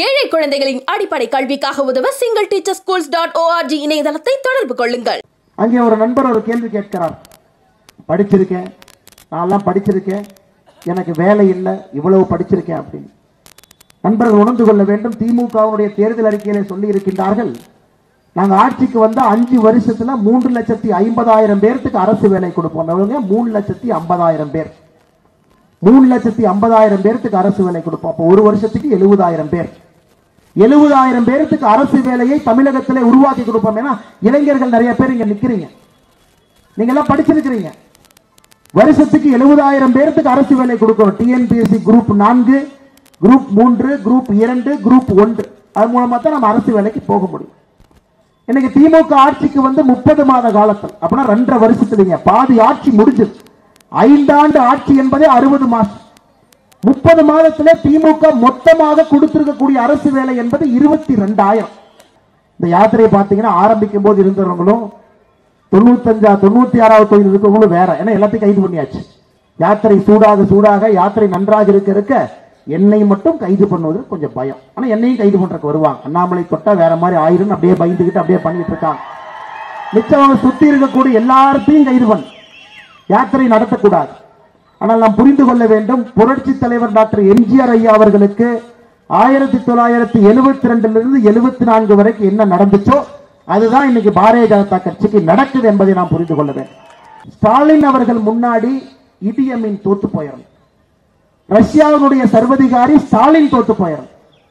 ஏழை குழந்தைகளின் அடிப்படை கல்விக்காக உதவ single teacher schools dot org இணையதளத்தை தொடர்பு கொள்ளுங்கள் அங்கே ஒரு நண்பர் ஒரு கேள்வி கேட்கிறார் படிச்சிருக்கேன் நான்லாம் படிச்சிருக்கேன் எனக்கு வேலை இல்லை இவ்வளவு படிச்சிருக்கேன் அப்படின்னு நண்பர்கள் உணர்ந்து கொள்ள வேண்டும் திமுகவுடைய தேர்தல் அறிக்கையிலே சொல்லி இருக்கின்றார்கள் நாங்கள் ஆட்சிக்கு வந்த அஞ்சு வருஷத்துல மூன்று லட்சத்தி ஐம்பதாயிரம் பேர்த்துக்கு அரசு வேலை கொடுப்போம் எவ்வளவுங்க? மூணு லட்சத்தி ஐம்பதாயிரம் பேர் மூணு லட்சத்தி ஐம்பதாயிரம் பேர்த்துக்கு அரசு வேலை கொடுப்போம் அப்போ ஒரு வருஷத்துக்கு எழுபதாயிரம் பேர் எழுபதாயிரம் பேருக்கு அரசு வேலையை தமிழகத்திலே உருவாக்கி கொடுப்போம் ஏன்னா இளைஞர்கள் நிறைய பேர் இங்க நிக்கிறீங்க நீங்க எல்லாம் படிச்சிருக்கிறீங்க வருஷத்துக்கு எழுபதாயிரம் பேருக்கு அரசு வேலை கொடுக்கணும் டிஎன்பிஎஸ்சி குரூப் நான்கு குரூப் மூன்று குரூப் இரண்டு குரூப் ஒன்று அது மூலமா தான் நம்ம அரசு வேலைக்கு போக முடியும் இன்னைக்கு திமுக ஆட்சிக்கு வந்து முப்பது மாத காலத்தில் அப்படின்னா ரெண்டரை வருஷத்துலீங்க பாதி ஆட்சி முடிஞ்சது ஐந்தாண்டு ஆட்சி என்பதே அறுபது மாசம் முப்பது மாதத்திலே திமுக மொத்தமாக கொடுத்திருக்கக்கூடிய அரசு வேலை என்பது இருபத்தி ரெண்டாயிரம் இந்த யாத்திரையை பார்த்தீங்கன்னா ஆரம்பிக்கும் போது இருந்தவங்களும் தொண்ணூத்தஞ்சா தொண்ணூத்தி ஆறாவது தொகுதியில் இருக்கவங்களும் வேற ஏன்னா எல்லாத்தையும் கைது பண்ணியாச்சு யாத்திரை சூடாக சூடாக யாத்திரை நன்றாக இருக்க இருக்க என்னை மட்டும் கைது பண்ணுவது கொஞ்சம் பயம் ஆனா என்னையும் கைது பண்றதுக்கு வருவாங்க அண்ணாமலை தொட்டா வேற மாதிரி ஆயிரும் அப்படியே பயந்துகிட்டு அப்படியே பண்ணிட்டு இருக்காங்க மிச்சம் அவங்க சுத்தி இருக்கக்கூடிய எல்லாத்தையும் கைது பண்ணு யாத்திரை நடத்தக்கூடாது ஆனால் நாம் புரிந்து கொள்ள வேண்டும் புரட்சி தலைவர் டாக்டர் எம்ஜிஆர் ஐயா அவர்களுக்கு ஆயிரத்தி தொள்ளாயிரத்தி எழுபத்தி ரெண்டுல இருந்து எழுபத்தி நான்கு வரைக்கும் என்ன நடந்துச்சோ அதுதான் இன்னைக்கு பாரதிய ஜனதா கட்சிக்கு நடக்குது என்பதை நாம் புரிந்து கொள்ள வேண்டும் ஸ்டாலின் அவர்கள் முன்னாடி இடியமின் தோத்து போயிடும் ரஷ்யாவினுடைய சர்வதிகாரி ஸ்டாலின் தோத்து போயிடும்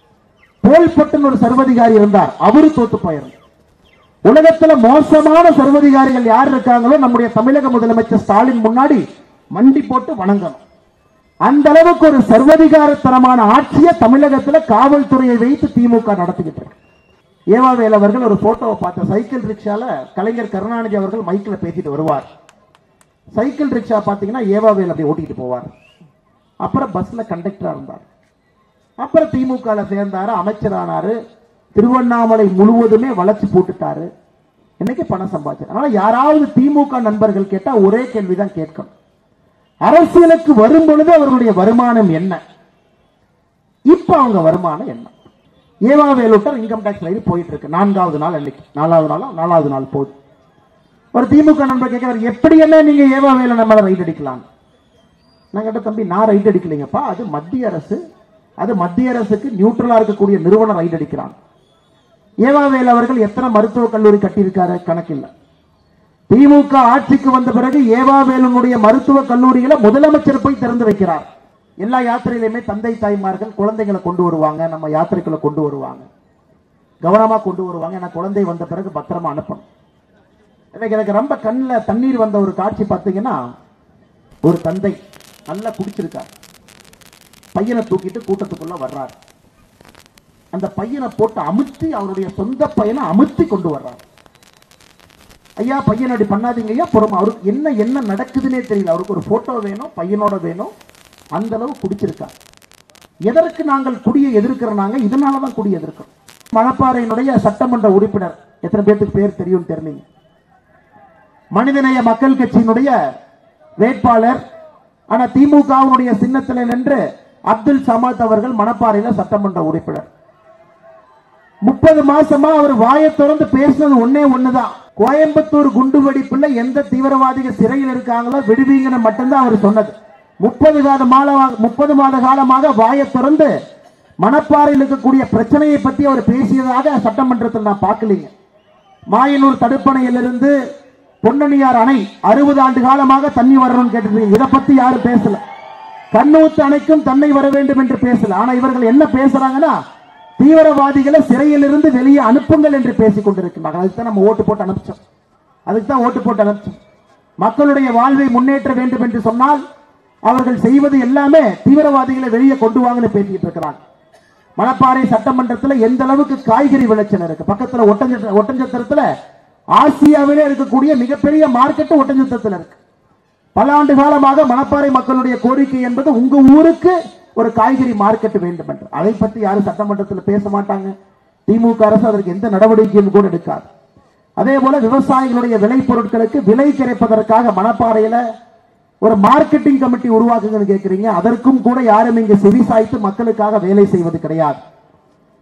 போல்பட்டன் ஒரு சர்வதிகாரி இருந்தார் அவரு தோத்து போயிடும் உலகத்துல மோசமான சர்வதிகாரிகள் யார் இருக்காங்களோ நம்முடைய தமிழக முதலமைச்சர் ஸ்டாலின் முன்னாடி மண்டி போட்டு வணங்கணும் அந்த அளவுக்கு ஒரு சர்வதிகாரத்தனமான ஆட்சியை தமிழகத்துல காவல்துறையை வைத்து திமுக நடத்திக்கிட்டு இருக்கு ஏவாவேல் அவர்கள் ஒரு போட்டோவை பார்த்த சைக்கிள் ரிக்ஷால கலைஞர் கருணாநிதி அவர்கள் மைக்கில் பேசிட்டு வருவார் சைக்கிள் ரிக்ஷா பார்த்தீங்கன்னா ஏவாவேல் அப்படி ஓட்டிட்டு போவார் அப்புறம் பஸ்ல கண்டக்டரா இருந்தார் அப்புறம் திமுக சேர்ந்தாரு அமைச்சரானாரு திருவண்ணாமலை முழுவதுமே வளர்ச்சி போட்டுட்டாரு இன்னைக்கு பணம் சம்பாதிச்சார் அதனால யாராவது திமுக நண்பர்கள் கேட்டா ஒரே கேள்விதான் கேட்கணும் அரசியலுக்கு வரும் பொழுது அவர்களுடைய வருமானம் என்ன இப்ப அவங்க வருமானம் என்ன ஏவா வேலுட்டர் இன்கம் டாக்ஸ் ரைடு போயிட்டு இருக்கு நான்காவது நாள் அன்னைக்கு நாலாவது நாளா நாலாவது நாள் போகுது ஒரு திமுக நண்பர் கேட்கிறார் எப்படி என்ன நீங்க ஏவா வேலை நம்மள ரைட் அடிக்கலாம் நான் கேட்ட தம்பி நான் ரைட் அடிக்கலைங்கப்பா அது மத்திய அரசு அது மத்திய அரசுக்கு நியூட்ரலா இருக்கக்கூடிய நிறுவனம் ரைட் அடிக்கிறாங்க ஏவாவேல் அவர்கள் எத்தனை மருத்துவக் கல்லூரி கட்டியிருக்காரு கணக்கில்ல திமுக ஆட்சிக்கு வந்த பிறகு ஏவாவேலுடைய மருத்துவக் கல்லூரிகளை முதலமைச்சர் போய் திறந்து வைக்கிறார் எல்லா யாத்திரையிலுமே தந்தை தாய்மார்கள் குழந்தைகளை கொண்டு வருவாங்க நம்ம யாத்திரைக்குள்ள கொண்டு வருவாங்க கவனமா கொண்டு வருவாங்க ஏன்னா குழந்தை வந்த பிறகு பத்திரமா அனுப்பணும் எனக்கு எனக்கு ரொம்ப கண்ணில் தண்ணீர் வந்த ஒரு காட்சி பார்த்தீங்கன்னா ஒரு தந்தை நல்லா குடிச்சிருக்கார் பையனை தூக்கிட்டு கூட்டத்துக்குள்ள வர்றார் அந்த பையனை போட்டு அமுத்தி அவருடைய சொந்த பையனை அமுத்தி கொண்டு வர்றார் ஐயா பையன் அப்படி பண்ணாதீங்க ஐயா புறம் அவருக்கு என்ன என்ன நடக்குதுன்னே தெரியல அவருக்கு ஒரு போட்டோ வேணும் பையனோட வேணும் அந்த அளவு குடிச்சிருக்கார் எதற்கு நாங்கள் குடியை எதிர்க்கிறோம் நாங்க இதனால தான் குடி எதிர்க்கிறோம் மணப்பாறையினுடைய சட்டமன்ற உறுப்பினர் எத்தனை பேருக்கு பேர் தெரியும் தெரியலீங்க மனிதநேய மக்கள் கட்சியினுடைய வேட்பாளர் ஆனா திமுகவினுடைய சின்னத்தில் நின்று அப்துல் சமாத் அவர்கள் மணப்பாறையில சட்டமன்ற உறுப்பினர் முப்பது மாசமா அவர் வாயை திறந்து பேசினது ஒன்னே ஒண்ணுதான் கோயம்புத்தூர் குண்டு வெடிப்புல எந்த தீவிரவாதிகள் சிறையில் இருக்காங்களோ விடுவீங்கன்னு மட்டும்தான் அவர் சொன்னது முப்பது மாத மாதமாக முப்பது மாத காலமாக வாயை திறந்து மணப்பாறையில் இருக்கக்கூடிய பிரச்சனையை பத்தி அவர் பேசியதாக சட்டமன்றத்தில் நான் பார்க்கலீங்க மாயனூர் தடுப்பணையிலிருந்து பொன்னணியார் அணை அறுபது ஆண்டு காலமாக தண்ணி வரணும்னு கேட்டிருக்கீங்க இதை பத்தி யாரும் பேசல கண்ணூத்து அணைக்கும் தன்னை வர வேண்டும் என்று பேசல ஆனா இவர்கள் என்ன பேசுறாங்கன்னா தீவிரவாதிகளை சிறையிலிருந்து வெளியே அனுப்புங்கள் என்று பேசிக் கொண்டிருக்கிறார்கள் அதுக்கு தான் நம்ம ஓட்டு போட்டு அனுப்பிச்சோம் அதுக்கு தான் ஓட்டு போட்டு அனுப்பிச்சோம் மக்களுடைய வாழ்வை முன்னேற்ற வேண்டும் என்று சொன்னால் அவர்கள் செய்வது எல்லாமே தீவிரவாதிகளை வெளியே கொண்டு வாங்கன்னு பேசிட்டு இருக்கிறாங்க மணப்பாறை சட்டமன்றத்தில் எந்த அளவுக்கு காய்கறி விளைச்சல் இருக்கு பக்கத்துல ஒட்டஞ்ச ஒட்டஞ்சத்திரத்துல ஆசியாவிலே இருக்கக்கூடிய மிகப்பெரிய மார்க்கெட் ஒட்டஞ்சத்திரத்தில் இருக்கு பல ஆண்டு காலமாக மணப்பாறை மக்களுடைய கோரிக்கை என்பது உங்க ஊருக்கு ஒரு காய்கறி மார்க்கெட் வேண்டும் என்று அதை பற்றி யாரும் சட்டமன்றத்தில் பேச மாட்டாங்க திமுக அரசு அதற்கு எந்த நடவடிக்கையும் கூட எடுக்காது அதே போல விவசாயிகளுடைய விளை பொருட்களுக்கு விலை கிடைப்பதற்காக மணப்பாறையில ஒரு மார்க்கெட்டிங் கமிட்டி உருவாக்குங்கன்னு கேட்கிறீங்க அதற்கும் கூட யாரும் இங்க செவி சாய்த்து மக்களுக்காக வேலை செய்வது கிடையாது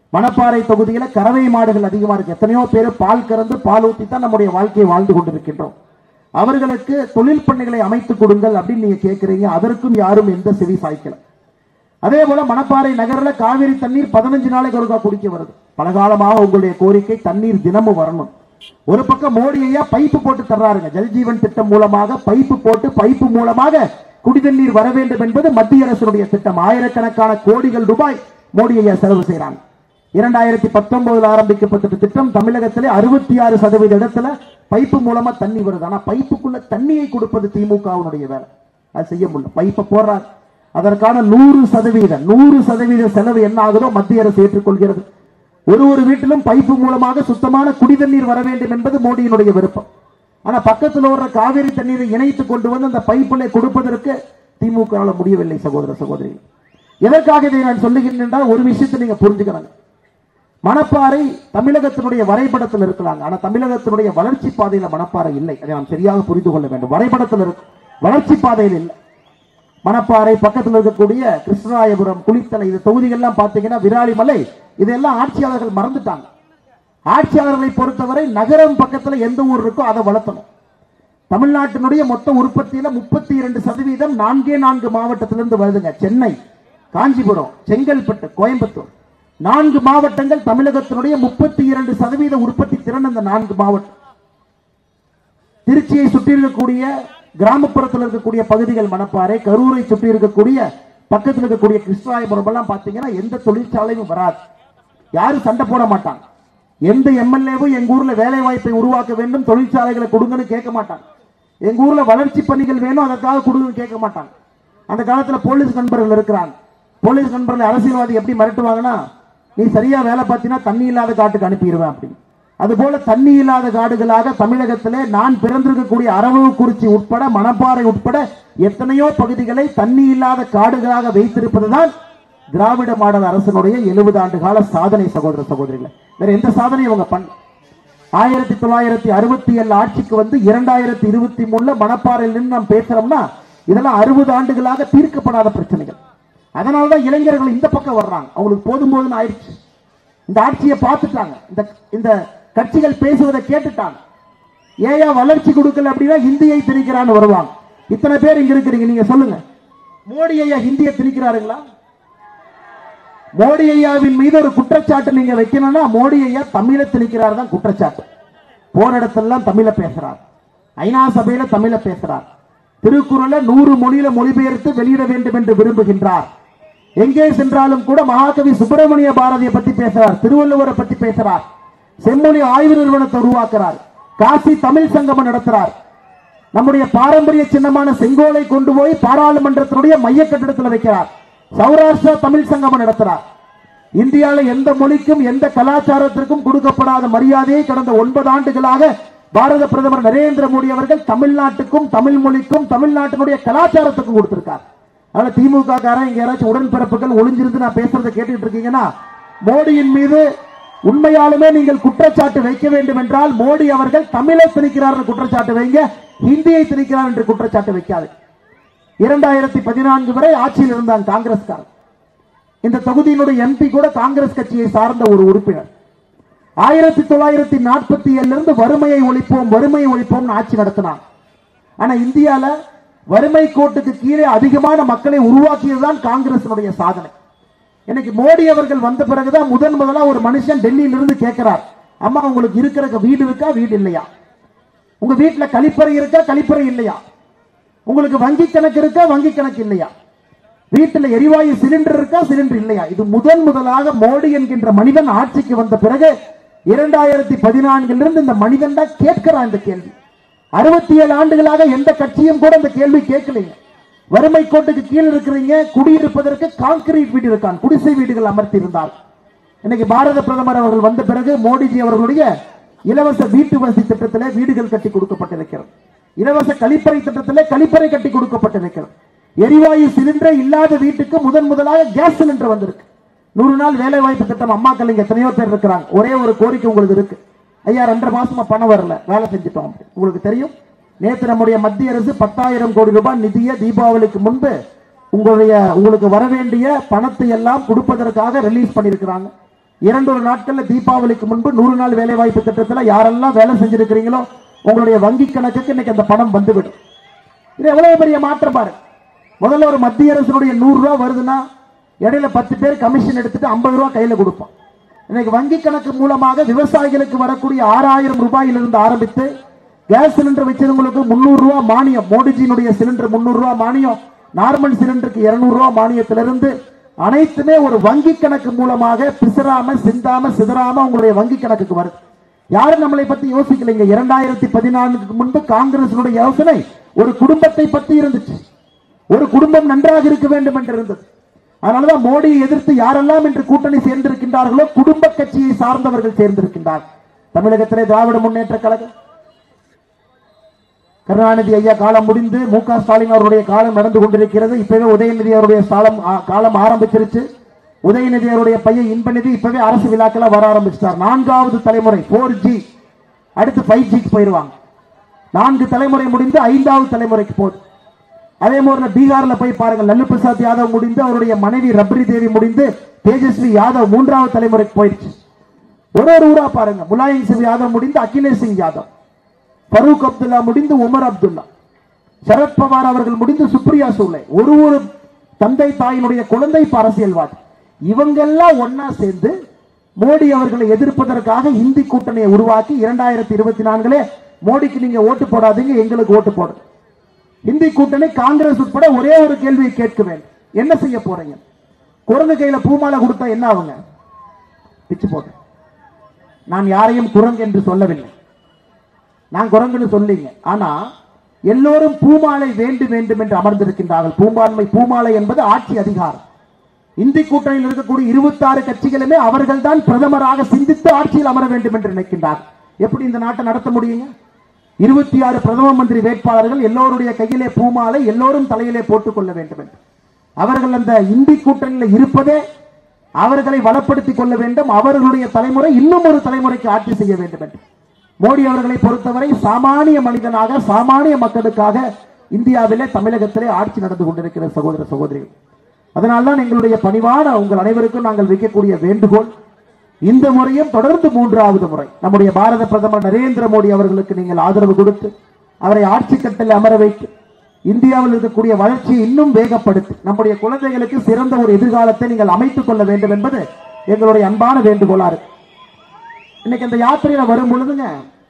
மணப்பாறை தொகுதியில கறவை மாடுகள் அதிகமா இருக்கு எத்தனையோ பேர் பால் கறந்து பால் ஊத்தி தான் நம்முடைய வாழ்க்கையை வாழ்ந்து கொண்டிருக்கின்றோம் அவர்களுக்கு தொழில் பண்ணைகளை அமைத்து கொடுங்கள் அப்படின்னு நீங்க கேட்கிறீங்க அதற்கும் யாரும் எந்த செவி சாய்க்கல அதே போல மணப்பாறை நகர்ல காவிரி தண்ணீர் பதினஞ்சு நாளைக்கு ஒருக்கா குடிக்க வருது பல காலமாக உங்களுடைய கோரிக்கை தண்ணீர் தினமும் வரணும் ஒரு பக்கம் மோடி ஐயா பைப்பு போட்டு தர்றாருங்க ஜல்ஜீவன் திட்டம் மூலமாக பைப்பு போட்டு பைப்பு மூலமாக குடிதண்ணீர் வர வேண்டும் என்பது மத்திய அரசுடைய திட்டம் ஆயிரக்கணக்கான கோடிகள் ரூபாய் மோடி ஐயா செலவு செய்யறாங்க இரண்டாயிரத்தி பத்தொன்பதுல ஆரம்பிக்கப்பட்ட திட்டம் தமிழகத்திலே அறுபத்தி ஆறு சதவீத இடத்துல பைப்பு மூலமா தண்ணி வருது ஆனா பைப்புக்குள்ள தண்ணியை கொடுப்பது திமுகவினுடைய வேலை அது செய்ய முடியல பைப்பை போடுறார் அதற்கான நூறு சதவீதம் நூறு சதவீத செலவு என்ன ஆகுதோ மத்திய அரசு ஏற்றுக்கொள்கிறது ஒரு ஒரு வீட்டிலும் பைப்பு மூலமாக சுத்தமான குடிதண்ணீர் வர வேண்டும் என்பது மோடியினுடைய விருப்பம் ஆனா பக்கத்தில் ஓடுற காவிரி தண்ணீரை இணைத்து கொண்டு வந்து அந்த பைப்பிலே கொடுப்பதற்கு திமுக முடியவில்லை சகோதர சகோதரிகள் எதற்காக இதை நான் சொல்லுகிறேன் என்றால் ஒரு விஷயத்தை நீங்க புரிஞ்சுக்கணும் மணப்பாறை தமிழகத்தினுடைய வரைபடத்தில் இருக்கலாங்க ஆனா தமிழகத்தினுடைய வளர்ச்சி பாதையில மணப்பாறை இல்லை அதை நாம் சரியாக புரிந்து கொள்ள வேண்டும் வரைபடத்தில் இருக்கு வளர்ச்சி பாதையில் இல்லை மணப்பாறை பக்கத்தில் இருக்கக்கூடிய கிருஷ்ணராயபுரம் குளித்தலை இந்த தொகுதிகள்லாம் பார்த்தீங்கன்னா விராலிமலை இதெல்லாம் ஆட்சியாளர்கள் மறந்துட்டாங்க ஆட்சியாளர்களை பொறுத்தவரை நகரம் பக்கத்துல எந்த ஊர் இருக்கோ அதை வளர்த்தணும் தமிழ்நாட்டினுடைய மொத்த உற்பத்தியில முப்பத்தி இரண்டு சதவீதம் நான்கே நான்கு மாவட்டத்திலிருந்து வருதுங்க சென்னை காஞ்சிபுரம் செங்கல்பட்டு கோயம்புத்தூர் நான்கு மாவட்டங்கள் தமிழகத்தினுடைய முப்பத்தி இரண்டு சதவீத உற்பத்தி திறன் அந்த நான்கு மாவட்டம் திருச்சியை சுற்றி இருக்கக்கூடிய கிராமப்புறத்தில் இருக்கக்கூடிய பகுதிகள் மணப்பாறை கரூரை சுற்றி இருக்கக்கூடிய பக்கத்தில் இருக்கக்கூடிய கிருஷ்ணராயபுரம் எல்லாம் பாத்தீங்கன்னா எந்த தொழிற்சாலையும் வராது யாரும் சண்டை போட மாட்டாங்க எந்த எம்எல்ஏவும் எங்க ஊர்ல வேலை வாய்ப்பை உருவாக்க வேண்டும் தொழிற்சாலைகளை கொடுங்கன்னு கேட்க மாட்டாங்க எங்க ஊர்ல வளர்ச்சி பணிகள் வேணும் அதற்காக கொடுங்கன்னு கேட்க மாட்டாங்க அந்த காலத்துல போலீஸ் நண்பர்கள் இருக்கிறாங்க போலீஸ் நண்பர்கள் அரசியல்வாதி எப்படி மிரட்டுவாங்கன்னா நீ சரியா வேலை பார்த்தீங்கன்னா தண்ணி இல்லாத காட்டுக்கு அனுப்பிடுவேன் அப்படின்னு அதுபோல தண்ணி இல்லாத காடுகளாக தமிழகத்திலே நான் பிறந்திருக்கக்கூடிய அரவக்குறிச்சி உட்பட மணப்பாறை உட்பட எத்தனையோ பகுதிகளை தண்ணி இல்லாத காடுகளாக வைத்திருப்பதுதான் திராவிட மாடல் அரசனுடைய எழுபது ஆண்டு கால சாதனை சகோதர சகோதரிகளை வேற எந்த சாதனையும் அவங்க பண்ண ஆயிரத்தி தொள்ளாயிரத்தி அறுபத்தி ஏழு ஆட்சிக்கு வந்து இரண்டாயிரத்தி இருபத்தி மூணுல மணப்பாறையில் நின்று நாம் பேசுறோம்னா இதெல்லாம் அறுபது ஆண்டுகளாக தீர்க்கப்படாத பிரச்சனைகள் அதனாலதான் இளைஞர்கள் இந்த பக்கம் வர்றாங்க அவங்களுக்கு போதும் போதும்னு ஆயிடுச்சு இந்த ஆட்சியை பார்த்துட்டாங்க இந்த இந்த கட்சிகள் பேசுவதை கேட்டுட்டாங்க ஏயா வளர்ச்சி கொடுக்கல அப்படின்னா ஹிந்தியை திணிக்கிறான்னு வருவாங்க இத்தனை பேர் இங்க இருக்கிறீங்க நீங்க சொல்லுங்க மோடி ஐயா ஹிந்தியை திணிக்கிறாருங்களா மோடி ஐயாவின் மீது ஒரு குற்றச்சாட்டு நீங்க வைக்கணும்னா மோடி ஐயா தமிழை திணிக்கிறார் தான் குற்றச்சாட்டு போற இடத்தெல்லாம் தமிழ பேசுறார் ஐநா சபையில தமிழ பேசுறார் திருக்குறளை நூறு மொழியில மொழிபெயர்த்து வெளியிட வேண்டும் என்று விரும்புகின்றார் எங்கே சென்றாலும் கூட மகாகவி சுப்பிரமணிய பாரதியை பத்தி பேசுறார் திருவள்ளுவரை பத்தி பேசுறார் செம்மொழி ஆய்வு நிறுவனத்தை உருவாக்குறார் காசி தமிழ் சங்கமம் நடத்துறார் நம்முடைய பாரம்பரிய சின்னமான செங்கோலை கொண்டு போய் பாராளுமன்றத்தினுடைய மைய கட்டிடத்தில் வைக்கிறார் சௌராஷ்டிரா தமிழ் சங்கமம் நடத்துறார் இந்தியாவில் எந்த மொழிக்கும் எந்த கலாச்சாரத்திற்கும் கொடுக்கப்படாத மரியாதையை கடந்த ஒன்பது ஆண்டுகளாக பாரத பிரதமர் நரேந்திர மோடி அவர்கள் தமிழ்நாட்டுக்கும் தமிழ் மொழிக்கும் தமிழ்நாட்டினுடைய கலாச்சாரத்துக்கும் கொடுத்திருக்கார் அதனால திமுக காரன் இங்க யாராச்சும் உடன்பிறப்புகள் ஒளிஞ்சிருந்து நான் பேசுறதை கேட்டுட்டு இருக்கீங்கன்னா மோடியின் மீது உண்மையாலுமே நீங்கள் குற்றச்சாட்டு வைக்க வேண்டும் என்றால் மோடி அவர்கள் தமிழை திணிக்கிறார் என்று குற்றச்சாட்டு வைங்க ஹிந்தியை திணிக்கிறார் என்று குற்றச்சாட்டு வைக்காது இரண்டாயிரத்தி பதினான்கு வரை ஆட்சியில் இருந்தாங்க காங்கிரஸ்காரர் இந்த தொகுதியினுடைய எம்பி கூட காங்கிரஸ் கட்சியை சார்ந்த ஒரு உறுப்பினர் ஆயிரத்தி தொள்ளாயிரத்தி நாற்பத்தி ஏழுல இருந்து வறுமையை ஒழிப்போம் வறுமையை ஒழிப்போம் ஆட்சி நடத்தினாங்க ஆனா இந்தியால வறுமை கோட்டுக்கு கீழே அதிகமான மக்களை உருவாக்கியதுதான் காங்கிரசினுடைய சாதனை இன்னைக்கு மோடி அவர்கள் வந்த பிறகுதான் முதன் முதலா ஒரு மனுஷன் டெல்லியில இருந்து கேட்கிறார் அம்மா உங்களுக்கு இருக்கிற வீடு இருக்கா வீடு இல்லையா உங்க வீட்டுல கழிப்பறை இருக்கா கழிப்பறை இல்லையா உங்களுக்கு வங்கி கணக்கு இருக்கா வங்கி கணக்கு இல்லையா வீட்டுல எரிவாயு சிலிண்டர் இருக்கா சிலிண்டர் இல்லையா இது முதன் முதலாக மோடி என்கின்ற மனிதன் ஆட்சிக்கு வந்த பிறகு இரண்டாயிரத்தி பதினான்கிலிருந்து இருந்து இந்த மனிதன் தான் கேட்கிறான் இந்த கேள்வி அறுபத்தி ஏழு ஆண்டுகளாக எந்த கட்சியும் கூட இந்த கேள்வி கேட்கலைங்க வறுமை கோட்டுக்கு கீழ் இருக்கிறீங்க குடியிருப்பதற்கு கான்கிரீட் வீடு இருக்கான் குடிசை வீடுகள் அமர்த்தி இருந்தார் இன்னைக்கு பாரத பிரதமர் அவர்கள் வந்த பிறகு மோடிஜி அவர்களுடைய இலவச வீட்டு வசதி திட்டத்திலே வீடுகள் கட்டி கொடுக்கப்பட்டிருக்கிறது இலவச கழிப்பறை திட்டத்திலே கழிப்பறை கட்டி கொடுக்கப்பட்டிருக்கிறது எரிவாயு சிலிண்டரே இல்லாத வீட்டுக்கு முதன் முதலாக கேஸ் சிலிண்டர் வந்திருக்கு நூறு நாள் வேலை வாய்ப்பு திட்டம் அம்மாக்கள் இங்க எத்தனையோ பேர் இருக்கிறாங்க ஒரே ஒரு கோரிக்கை உங்களுக்கு இருக்கு ஐயா ரெண்டரை மாசமா பணம் வரல வேலை செஞ்சுட்டோம் அப்படி. உங்களுக்கு தெரியும் நேற்று நம்முடைய மத்திய அரசு பத்தாயிரம் கோடி ரூபாய் நிதியை தீபாவளிக்கு முன்பு உங்களுடைய உங்களுக்கு வர வேண்டிய பணத்தை எல்லாம் கொடுப்பதற்காக ரிலீஸ் பண்ணியிருக்கிறாங்க இரண்டொரு நாட்கள்ல தீபாவளிக்கு முன்பு நூறு நாள் வேலை வாய்ப்பு திட்டத்துல யாரெல்லாம் வேலை செஞ்சிருக்கிறீங்களோ உங்களுடைய வங்கி கணக்குக்கு இன்னைக்கு அந்த பணம் வந்துவிடும் இது எவ்வளவு பெரிய மாற்றம் பாரு முதல்ல ஒரு மத்திய அரசினுடைய நூறு ரூபா வருதுன்னா இடையில பத்து பேர் கமிஷன் எடுத்துட்டு ஐம்பது ரூபா கையில கொடுப்போம் இன்னைக்கு வங்கி கணக்கு மூலமாக விவசாயிகளுக்கு வரக்கூடிய ஆறாயிரம் ரூபாயிலிருந்து ஆரம்பித்து கேஸ் சிலிண்டர் வச்சவங்களுக்கு முந்நூறு ரூபா மானியம் மோடிஜியினுடைய சிலிண்டர் முந்நூறு ரூபா மானியம் நார்மல் சிலிண்டருக்கு இருநூறு ரூபா மானியத்திலிருந்து அனைத்துமே ஒரு வங்கி கணக்கு மூலமாக பிசராம சிந்தாம சிதறாம உங்களுடைய வங்கி கணக்குக்கு வருது யாரும் நம்மளை பத்தி யோசிக்கலைங்க இரண்டாயிரத்தி பதினான்குக்கு முன்பு காங்கிரசினுடைய யோசனை ஒரு குடும்பத்தை பத்தி இருந்துச்சு ஒரு குடும்பம் நன்றாக இருக்க வேண்டும் என்று இருந்தது அதனாலதான் மோடியை எதிர்த்து யாரெல்லாம் இன்று கூட்டணி சேர்ந்திருக்கின்றார்களோ குடும்ப கட்சியை சார்ந்தவர்கள் சேர்ந்திருக்கின்றார் தமிழகத்திலே திராவிட முன்னேற்ற கழகம் கருணாநிதி ஐயா காலம் முடிந்து மு க ஸ்டாலின் அவருடைய காலம் நடந்து கொண்டிருக்கிறது இப்பவே உதயநிதி அவருடைய காலம் ஆ, காலம் ஆரம்பிச்சிருச்சு உதயநிதி அவருடைய பையன் இன்பநிதி இப்பவே அரசு விழாக்கள வர ஆரம்பிச்சிட்டார் நான்காவது தலைமுறை போர் ஜி அடுத்து ஃபைவ் ஜிக்கு போயிருவாங்க நான்கு தலைமுறை முடிந்து ஐந்தாவது தலைமுறைக்கு போகுது அதே மாதிரி பீகார்ல போய் பாருங்க லல்லு பிரசாத் யாதவ் முடிந்து அவருடைய மனைவி ரப்ரி தேவி முடிந்து தேஜஸ்வி யாதவ் மூன்றாவது தலைமுறைக்கு போயிடுச்சு ஒரு ஒரு ஊரா பாருங்க முலாயம் சிங் யாதவ் முடிந்து அகிலேஷ் சிங் யாதவ் ஃபரூக் அப்துல்லா முடிந்து உமர் அப்துல்லா சரத்பவார் அவர்கள் முடிந்து சுப்ரியா சூலை ஒரு ஒரு தந்தை தாயினுடைய குழந்தை இப்ப அரசியல்வாதி இவங்கெல்லாம் ஒன்னா சேர்ந்து மோடி அவர்களை எதிர்ப்பதற்காக இந்தி கூட்டணியை உருவாக்கி இரண்டாயிரத்தி இருபத்தி நான்குலே மோடிக்கு நீங்க ஓட்டு போடாதீங்க எங்களுக்கு ஓட்டு போடுங்க இந்தி கூட்டணி காங்கிரஸ் உட்பட ஒரே ஒரு கேள்வியை கேட்க வேண்டும் என்ன செய்ய போறீங்க குரங்கு கையில பூமாலை கொடுத்தா என்ன ஆகுங்க பிச்சு போட்டு நான் யாரையும் குரங்கு என்று சொல்லவில்லை நான் குரங்குன்னு சொல்லிங்க ஆனா எல்லோரும் பூமாலை வேண்டும் வேண்டும் என்று அமர்ந்திருக்கின்றார்கள் பூம்பான்மை பூமாலை என்பது ஆட்சி அதிகாரம் இந்தி கூட்டணியில் இருக்கக்கூடிய இருபத்தாறு கட்சிகளுமே அவர்கள் தான் பிரதமராக சிந்தித்து ஆட்சியில் அமர வேண்டும் என்று நினைக்கின்றார் எப்படி இந்த நாட்டை நடத்த முடியுங்க இருபத்தி ஆறு பிரதம மந்திரி வேட்பாளர்கள் எல்லோருடைய கையிலே பூமாலை எல்லோரும் தலையிலே போட்டுக் கொள்ள வேண்டும் என்று அவர்கள் அந்த இந்தி கூட்டணியில் இருப்பதே அவர்களை வளப்படுத்திக் கொள்ள வேண்டும் அவர்களுடைய தலைமுறை இன்னும் ஒரு தலைமுறைக்கு ஆட்சி செய்ய வேண்டும் என்று மோடி அவர்களை பொறுத்தவரை சாமானிய மனிதனாக சாமானிய மக்களுக்காக இந்தியாவிலே தமிழகத்திலே ஆட்சி நடந்து கொண்டிருக்கிற சகோதர சகோதரிகள் அதனால்தான் எங்களுடைய பணிவான உங்கள் அனைவருக்கும் நாங்கள் வைக்கக்கூடிய வேண்டுகோள் இந்த முறையும் தொடர்ந்து மூன்றாவது முறை நம்முடைய பாரத பிரதமர் நரேந்திர மோடி அவர்களுக்கு நீங்கள் ஆதரவு கொடுத்து அவரை ஆட்சி கட்டில் அமர வைத்து இந்தியாவில் இருக்கக்கூடிய வளர்ச்சியை இன்னும் வேகப்படுத்தி நம்முடைய குழந்தைகளுக்கு சிறந்த ஒரு எதிர்காலத்தை நீங்கள் அமைத்துக் கொள்ள வேண்டும் என்பது எங்களுடைய அன்பான வேண்டுகோளா இருக்கு இன்னைக்கு அந்த யாத்திரையில வரும் பொழுதுங்க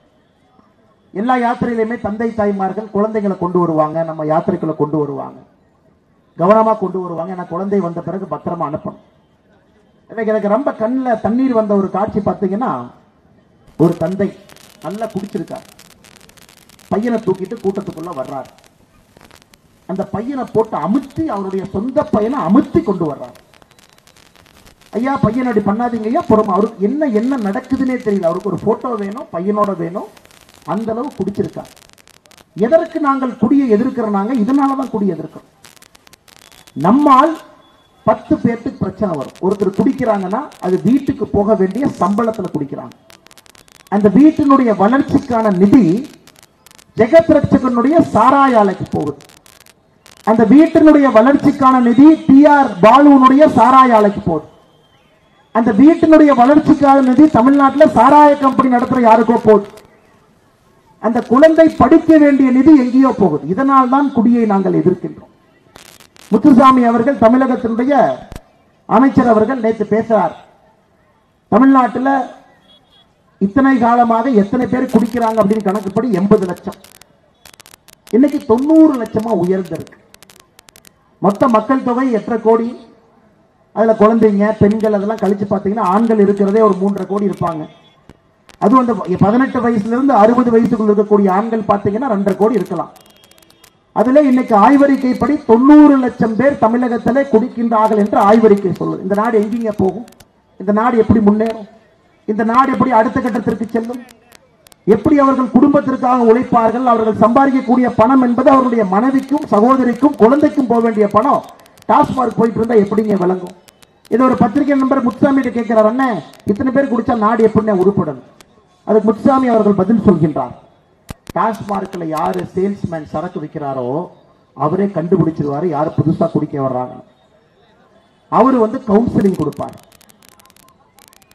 எல்லா யாத்திரையிலுமே தந்தை தாய்மார்கள் குழந்தைகளை கொண்டு வருவாங்க நம்ம யாத்திரைக்குள்ள கொண்டு வருவாங்க கவனமா கொண்டு வருவாங்க ஏன்னா குழந்தை வந்த பிறகு பத்திரமா அனுப்பணும் இன்னைக்கு எனக்கு ரொம்ப கண்ணில் தண்ணீர் வந்த ஒரு காட்சி பார்த்தீங்கன்னா ஒரு தந்தை நல்லா குடிச்சிருக்கார் பையனை தூக்கிட்டு கூட்டத்துக்குள்ள வர்றார் அந்த பையனை போட்டு அமுத்தி அவருடைய சொந்த பையனை அமுத்தி கொண்டு வர்றார் ஐயா பையன் அப்படி பண்ணாதீங்க ஐயா புறம் அவருக்கு என்ன என்ன நடக்குதுன்னே தெரியல அவருக்கு ஒரு போட்டோ வேணும் பையனோட வேணும் அந்த அளவு குடிச்சிருக்கார் எதற்கு நாங்கள் குடியை எதிர்க்கிறோம் இதனால தான் குடி எதிர்க்கிறோம் நம்மால் பத்து பேர்த்துக்கு பிரச்சனை வரும் ஒருத்தர் குடிக்கிறாங்கன்னா அது வீட்டுக்கு போக வேண்டிய சம்பளத்துல குடிக்கிறாங்க அந்த வீட்டினுடைய வளர்ச்சிக்கான நிதி ஜெகத் ரட்சகனுடைய சாராய ஆலைக்கு போகுது அந்த வீட்டினுடைய வளர்ச்சிக்கான நிதி டி ஆர் பாலுனுடைய சாராய ஆலைக்கு போகுது அந்த வீட்டினுடைய வளர்ச்சிக்கான நிதி தமிழ்நாட்டில் சாராய கம்பெனி நடத்துற யாருக்கோ போகுது அந்த குழந்தை படிக்க வேண்டிய நிதி எங்கேயோ போகுது இதனால் தான் குடியை நாங்கள் எதிர்க்கின்றோம் முத்துசாமி அவர்கள் தமிழகத்தினுடைய அமைச்சர் அவர்கள் நேற்று பேசுறார் தமிழ்நாட்டில் இத்தனை காலமாக எத்தனை பேர் குடிக்கிறாங்க அப்படின்னு கணக்குப்படி எண்பது லட்சம் இன்னைக்கு தொண்ணூறு லட்சமா உயர்ந்திருக்கு மொத்த மக்கள் தொகை எட்டரை கோடி அதுல குழந்தைங்க பெண்கள் அதெல்லாம் கழிச்சு பார்த்தீங்கன்னா ஆண்கள் இருக்கிறதே ஒரு மூன்றரை கோடி இருப்பாங்க அதுவும் அந்த பதினெட்டு வயசுல இருந்து அறுபது வயசுக்குள்ள இருக்கக்கூடிய ஆண்கள் பார்த்தீங்கன்னா ரெண்டரை கோடி இருக்கலாம் அதுல இன்னைக்கு ஆய்வறிக்கைப்படி தொண்ணூறு லட்சம் பேர் தமிழகத்திலே குடிக்கின்றார்கள் என்று ஆய்வறிக்கை சொல்லுது இந்த நாடு எங்கீங்க போகும் இந்த நாடு எப்படி முன்னேறும் இந்த நாடு எப்படி அடுத்த கட்டத்திற்கு செல்லும் எப்படி அவர்கள் குடும்பத்திற்காக உழைப்பார்கள் அவர்கள் சம்பாதிக்கக்கூடிய பணம் என்பது அவருடைய மனைவிக்கும் சகோதரிக்கும் குழந்தைக்கும் போக வேண்டிய பணம் டாஸ்மார்க் போயிட்டு இருந்தா எப்படிங்க விளங்கும் இது ஒரு பத்திரிகை நம்பர் முத்துசாமி கேட்கிறார் அண்ணன் இத்தனை பேர் குடிச்சா நாடு எப்படிங்க உருப்படும் அதுக்கு முத்துசாமி அவர்கள் பதில் சொல்கின்றார் டாஸ்மார்க்ல யாரு சேல்ஸ்மேன் சரக்கு விற்கிறாரோ அவரே கண்டுபிடிச்சிருவாரு யாரு புதுசா குடிக்க வர்றாங்க அவர் வந்து கவுன்சிலிங் கொடுப்பார்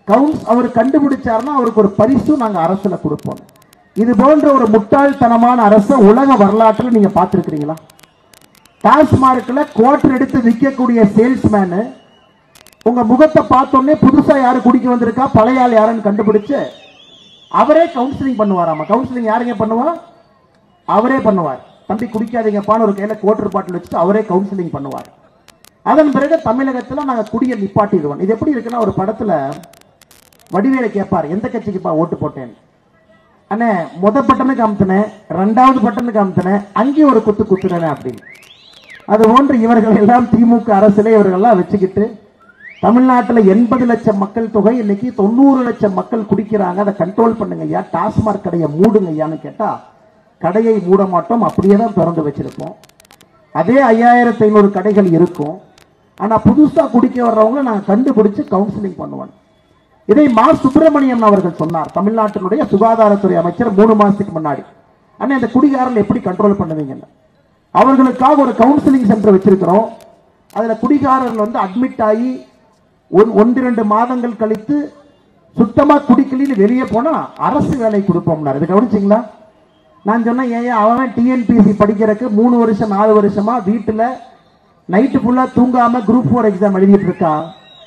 கவுன்ஸ் அவர் கண்டுபிடிச்சாருன்னா அவருக்கு ஒரு பரிசு நாங்க அரசுல கொடுப்போம் இது போன்ற ஒரு முட்டாள்தனமான அரசை உலக வரலாற்றில் நீங்க பார்த்திருக்கிறீங்களா டாஸ்மார்க்ல குவார்டர் எடுத்து விற்கக்கூடிய சேல்ஸ்மேனு உங்க முகத்தை பார்த்தோன்னே புதுசா யாரு குடிக்க வந்திருக்கா பழைய ஆள் யாருன்னு கண்டுபிடிச்சு அவரே கவுன்சிலிங் பண்ணுவாராமா கவுன்சிலிங் யாருங்க பண்ணுவா அவரே பண்ணுவார் தம்பி குடிக்காதீங்கப்பான்னு ஒரு கையில குவார்டர் பாட்டில் வச்சுட்டு அவரே கவுன்சிலிங் பண்ணுவார் அதன் பிறகு தமிழகத்துல நாங்க குடியை நிப்பாட்டிடுவோம் இது எப்படி இருக்குன்னா ஒரு படத்துல வடிவேலை கேட்பார் எந்த கட்சிக்குப்பா ஓட்டு போட்டேன் அண்ணே முத பட்டனுக்கு அமுத்தினேன் ரெண்டாவது பட்டனுக்கு அமுத்தினேன் அங்கேயும் ஒரு குத்து குத்துறேன் அப்படின்னு அது போன்று இவர்கள் எல்லாம் திமுக அரசிலே இவர்கள்லாம் வச்சுக்கிட்டு தமிழ்நாட்டில் எண்பது லட்சம் மக்கள் தொகை இன்னைக்கு தொண்ணூறு லட்சம் மக்கள் குடிக்கிறாங்க அதை கண்ட்ரோல் பண்ணுங்க ஐயா டாஸ்மாக் கடையை மூடுங்க ஐயான்னு கேட்டா கடையை மூட மாட்டோம் அப்படியே தான் திறந்து வச்சிருப்போம் அதே ஐயாயிரத்தி ஐநூறு கடைகள் இருக்கும் ஆனா புதுசா குடிக்க வர்றவங்க நாங்க கண்டுபிடிச்சு கவுன்சிலிங் பண்ணுவோம் இதை மா சுப்பிரமணியம் அவர்கள் சொன்னார் தமிழ்நாட்டினுடைய சுகாதாரத்துறை அமைச்சர் மூணு மாசத்துக்கு முன்னாடி அண்ணா இந்த குடிகாரர்கள் எப்படி கண்ட்ரோல் பண்ணுவீங்கன்னு அவர்களுக்காக ஒரு கவுன்சிலிங் சென்டர் வச்சிருக்கிறோம் அதுல குடிகாரர்கள் வந்து அட்மிட் ஆகி ஒரு ஒன்றிரண்டு மாதங்கள் கழித்து சுத்தமா குடிக்கலின்னு வெளியே போனா அரசு வேலை கொடுப்போம்னாரு இது கவனிச்சிங்களா நான் சொன்னேன் ஏன் அவன் டிஎன்பிசி படிக்கிறதுக்கு மூணு வருஷம் நாலு வருஷமா வீட்டுல நைட்டு ஃபுல்லா தூங்காம குரூப் ஃபோர் எக்ஸாம் எழுதிட்டு இருக்கான்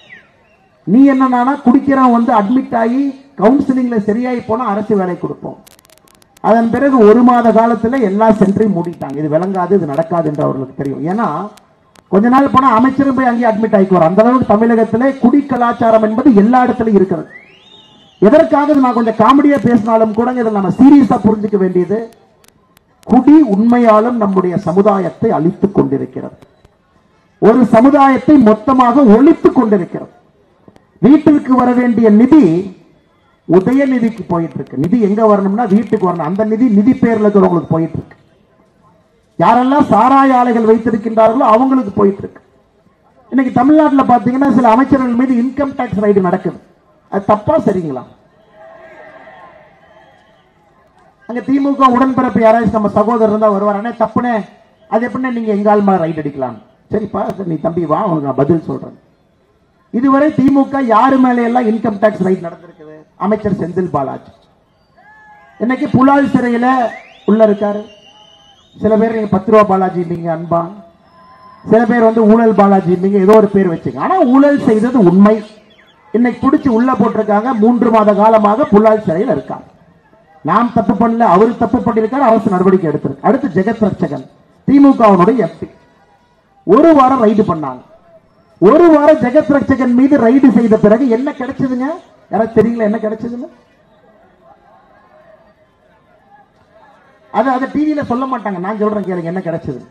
நீ என்னன்னா குடிக்கிறவன் வந்து அட்மிட் ஆகி கவுன்சிலிங்ல சரியாகி போனா அரசு வேலை கொடுப்போம் அதன் பிறகு ஒரு மாத காலத்துல எல்லா சென்டரையும் மூடிட்டாங்க இது விளங்காது இது நடக்காது என்று அவர்களுக்கு தெரியும் ஏன்னா கொஞ்ச நாள் போனா அமைச்சரும் போய் அங்கேயே அட்மிட் ஆகிக்குவார் அந்த அளவுக்கு தமிழகத்திலே குடி கலாச்சாரம் என்பது எல்லா இடத்துலயும் இருக்கிறது எதற்காக இது நான் கொஞ்சம் காமெடியா பேசினாலும் கூட இதில் நம்ம சீரியஸா புரிஞ்சுக்க வேண்டியது குடி உண்மையாலும் நம்முடைய சமுதாயத்தை அழித்துக் கொண்டிருக்கிறது ஒரு சமுதாயத்தை மொத்தமாக ஒழித்துக் கொண்டிருக்கிறது வீட்டிற்கு வர வேண்டிய நிதி உதயநிதிக்கு போயிட்டு இருக்கு நிதி எங்க வரணும்னா வீட்டுக்கு வரணும் அந்த நிதி நிதி பேர்ல இருக்கிறவங்களுக்கு போயிட்டு இருக்கு யாரெல்லாம் சாராய ஆலைகள் வைத்திருக்கின்றார்களோ அவங்களுக்கு போயிட்டு இருக்கு இன்னைக்கு தமிழ்நாட்டில் பார்த்தீங்கன்னா சில அமைச்சர்கள் மீது இன்கம் டாக்ஸ் ரைடு நடக்குது அது தப்பா சரிங்களா அங்க திமுக உடன்பிறப்பு யாராச்சும் நம்ம சகோதரர் இருந்தா வருவார் அண்ணே தப்புனே அது எப்படின்னா நீங்க எங்கால் மேல ரைட் அடிக்கலாம் சரிப்பா சரி, நீ தம்பி வா உனக்கு நான் பதில் சொல்றேன் இதுவரை திமுக யாரு மேல எல்லாம் இன்கம் டாக்ஸ் ரைட் நடந்திருக்குது அமைச்சர் செந்தில் பாலாஜி இன்னைக்கு புலால் சிறையில உள்ள இருக்காரு சில பேர் நீங்க பத்து ரூபா பாலாஜி இல்லைங்க அன்பா சில பேர் வந்து ஊழல் பாலாஜி இல்லைங்க ஏதோ ஒரு பேர் வச்சுங்க ஆனா ஊழல் செய்தது உண்மை இன்னைக்கு பிடிச்சி உள்ள போட்டிருக்காங்க மூன்று மாத காலமாக புலால் சிறையில் இருக்காங்க நாம் தப்பு பண்ணல அவர் தப்பு பண்ணியிருக்காரு அரசு நடவடிக்கை எடுத்திருக்கு அடுத்து ஜெகத் ரட்சகன் திமுகவினுடைய எம்பி ஒரு வாரம் ரைடு பண்ணாங்க ஒரு வாரம் ஜெகத் ரட்சகன் மீது ரைடு செய்த பிறகு என்ன கிடைச்சதுங்க யாராவது தெரியுங்களா என்ன கிடைச்சதுன்னு அது அதை டிவியில சொல்ல மாட்டாங்க நான் சொல்றேன் கேளுங்க என்ன கிடைச்சது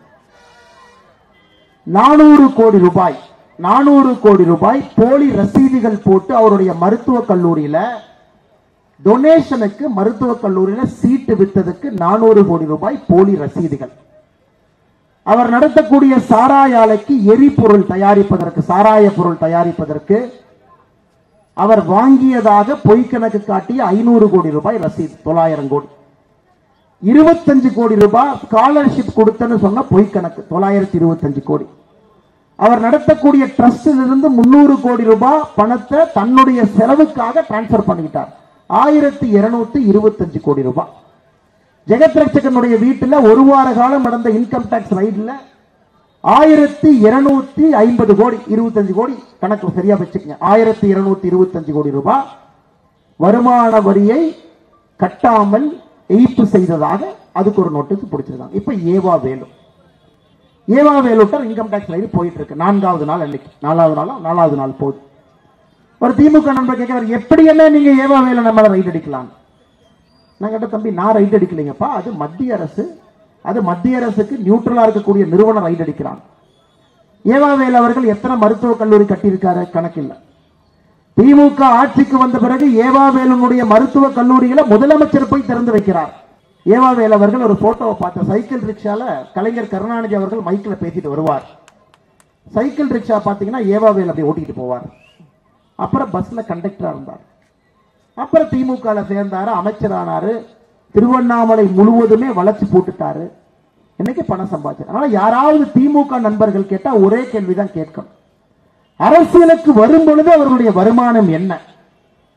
நானூறு கோடி ரூபாய் நானூறு கோடி ரூபாய் போலி ரசீதுகள் போட்டு அவருடைய மருத்துவக் கல்லூரியில டொனேஷனுக்கு மருத்துவக் கல்லூரியில சீட்டு வித்ததுக்கு நானூறு கோடி ரூபாய் போலி ரசீதுகள் அவர் நடத்தக்கூடிய சாராய ஆலைக்கு எரிபொருள் தயாரிப்பதற்கு சாராய பொருள் தயாரிப்பதற்கு அவர் வாங்கியதாக பொய்க்கணக்கு காட்டிய ஐநூறு கோடி ரூபாய் ரசீது தொள்ளாயிரம் கோடி இருபத்தஞ்சு கோடி ரூபாய் ஸ்காலர்ஷிப் கொடுத்தன்னு சொன்ன பொய்க்கணக்கு தொள்ளாயிரத்தி இருபத்தஞ்சு கோடி அவர் நடத்தக்கூடிய ட்ரஸ்டில் இருந்து முன்னூறு கோடி ரூபாய் பணத்தை தன்னுடைய செலவுக்காக டிரான்ஸ்பர் பண்ணிக்கிட்டார் ஆயிரத்தி இருநூத்தி இருபத்தஞ்சு கோடி ரூபாய் ஜெகத் ரட்சகனுடைய வீட்டுல ஒரு வார காலம் நடந்த இன்கம் டாக்ஸ் ரைட்ல ஆயிரத்தி இருநூத்தி ஐம்பது கோடி இருபத்தஞ்சு கோடி கணக்கு சரியா வச்சுக்கங்க ஆயிரத்தி இருநூத்தி இருபத்தஞ்சு கோடி ரூபாய் வருமான வரியை கட்டாமல் எய்ப்பு செய்ததாக அதுக்கு ஒரு நோட்டீஸ் பிடிச்சிருக்காங்க இப்ப ஏவா வேலு ஏவா வேலுட்டர் இன்கம் டாக்ஸ் ரைடு போயிட்டு இருக்கு நான்காவது நாள் அன்னைக்கு நாலாவது நாளா நாலாவது நாள் போகுது ஒரு திமுக நண்பர் கேட்கிறார் எப்படி என்ன நீங்க ஏவா வேலு நம்மள ரைட் அடிக்கலாம் நான் கேட்ட தம்பி நான் ரைட் அடிக்கலைங்கப்பா அது மத்திய அரசு அது மத்திய அரசுக்கு நியூட்ரலா இருக்கக்கூடிய நிறுவனம் ரைட் அடிக்கிறாங்க ஏவாவேல் அவர்கள் எத்தனை மருத்துவக் கல்லூரி கட்டியிருக்காரு கணக்கில்லை திமுக ஆட்சிக்கு வந்த பிறகு ஏவாவேலுடைய மருத்துவக் கல்லூரிகளை முதலமைச்சர் போய் திறந்து வைக்கிறார் ஏவாவேல் அவர்கள் ஒரு போட்டோவை பார்த்த சைக்கிள் ரிக்ஷால கலைஞர் கருணாநிதி அவர்கள் மைக்கில் பேசிட்டு வருவார் சைக்கிள் ரிக்ஷா பார்த்தீங்கன்னா ஏவாவேல் அப்படி ஓட்டிட்டு போவார் அப்புறம் பஸ்ல கண்டக்டரா இருந்தார் அப்புறம் திமுக சேர்ந்தாரு அமைச்சரானாரு திருவண்ணாமலை முழுவதுமே வளைச்சு போட்டுட்டாரு இன்னைக்கு பணம் சம்பாதிச்சார் அதனால யாராவது திமுக நண்பர்கள் கேட்டா ஒரே கேள்விதான் கேட்கணும் அரசியலுக்கு வரும் பொழுது அவர்களுடைய வருமானம் என்ன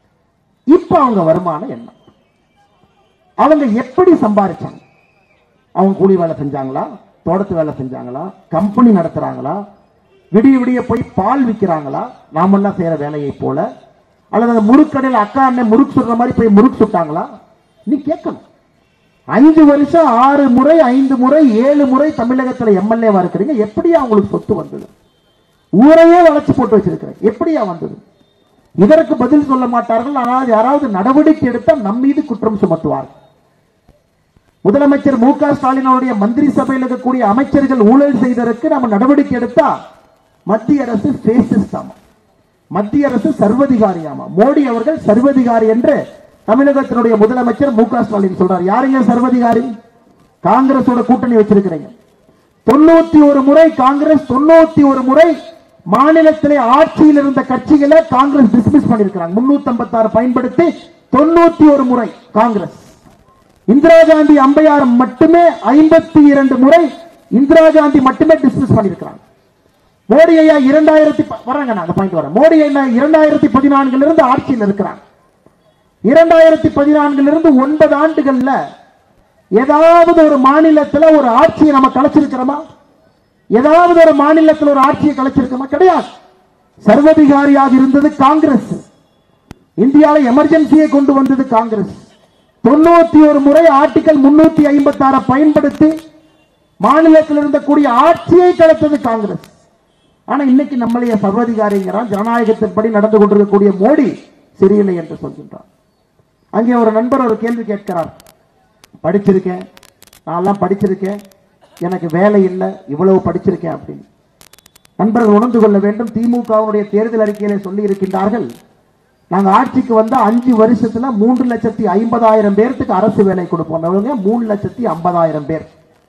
இப்ப அவங்க வருமானம் என்ன அவங்க எப்படி சம்பாதிச்சாங்க அவங்க கூலி வேலை செஞ்சாங்களா தோட்டத்து வேலை செஞ்சாங்களா கம்பெனி நடத்துறாங்களா விடிய விடிய போய் பால் விற்கிறாங்களா நாமெல்லாம் செய்யற வேலையை போல அல்லது அந்த முறுக்கடையில் அக்கா அண்ணன் முறுக்கு சுடுற மாதிரி போய் முறுக்கு சுட்டாங்களா நீ கேட்கணும் அஞ்சு வருஷம் ஆறு முறை ஐந்து முறை ஏழு முறை தமிழகத்துல எம்எல்ஏவா இருக்கிறீங்க எப்படியா உங்களுக்கு சொத்து வந்தது ஊரையே வளைச்சு போட்டு வச்சிருக்கிறேன் எப்படியா வந்தது இதற்கு பதில் சொல்ல மாட்டார்கள் ஆனால் யாராவது நடவடிக்கை எடுத்தால் நம் மீது குற்றம் சுமத்துவார்கள் முதலமைச்சர் மு க ஸ்டாலின் அவருடைய மந்திரி சபையில் இருக்கக்கூடிய அமைச்சர்கள் ஊழல் செய்ததற்கு நம்ம நடவடிக்கை எடுத்தா மத்திய அரசு பேசிஸ்ட் ஆமா மத்திய அரசு சர்வதிகாரியாமா மோடி அவர்கள் சர்வதிகாரி என்று தமிழகத்தினுடைய முதலமைச்சர் மு க ஸ்டாலின் சொல்றார் யாருங்க சர்வதிகாரி காங்கிரஸோட கூட்டணி வச்சிருக்கிறீங்க தொண்ணூத்தி ஒரு முறை காங்கிரஸ் தொண்ணூத்தி ஒரு முறை மாநிலத்திலே ஆட்சியில் இருந்த கட்சிகளை காங்கிரஸ் டிஸ்மிஸ் பண்ணிருக்கிறாங்க முன்னூத்தி ஐம்பத்தி ஆறு பயன்படுத்தி தொண்ணூத்தி ஒரு முறை காங்கிரஸ் இந்திரா காந்தி அம்பையார் மட்டுமே ஐம்பத்தி இரண்டு முறை இந்திரா காந்தி மட்டுமே டிஸ்மிஸ் பண்ணிருக்கிறாங்க மோடி ஐயா இரண்டாயிரத்தி ப- வர்றாங்க நான் அந்த பாயிண்ட் வரேன் மோடி ஐயா இரண்டாயிரத்தி பதினான்குல இருந்து ஆட்சியில் இருக்கிறாங்க இரண்டாயிரத்தி பதினான்குல இருந்து ஒன்பது ஆண்டுகள்ல ஏதாவது ஒரு மாநிலத்துல ஒரு ஆட்சியை நம்ம கலைச்சிருக்கிறோமா ஏதாவது ஒரு மாநிலத்தில் ஒரு ஆட்சியை கலைச்சிருக்கோமா கிடையாது சர்வதிகாரியாக இருந்தது காங்கிரஸ் இந்தியாவில் எமர்ஜென்சியை கொண்டு வந்தது காங்கிரஸ் தொண்ணூத்தி ஒரு முறை ஆர்டிகல் முன்னூத்தி ஐம்பத்தி ஆறை பயன்படுத்தி மாநிலத்தில் இருந்தக்கூடிய ஆட்சியை கலைத்தது காங்கிரஸ் ஆனா இன்னைக்கு நம்மளைய சர்வதிகாரிங்கிறான் ஜனநாயகத்தின்படி நடந்து கொண்டிருக்கக்கூடிய மோடி சரியில்லை என்று சொல்கின்றார் அங்கே ஒரு நண்பர் ஒரு கேள்வி கேட்கிறார் படிச்சிருக்கேன் நான்லாம் படிச்சிருக்கேன் எனக்கு வேலை இல்லை இவ்வளவு படிச்சிருக்கேன் அப்படின்னு நண்பர்கள் உணர்ந்து கொள்ள வேண்டும் திமுகவுடைய தேர்தல் அறிக்கையிலே சொல்லி இருக்கின்றார்கள் நாங்க ஆட்சிக்கு வந்த அஞ்சு வருஷத்துல மூன்று லட்சத்தி ஐம்பதாயிரம் பேர்த்துக்கு அரசு வேலை கொடுப்போம் எவ்வளவுங்க? மூணு லட்சத்தி ஐம்பதாயிரம் பேர்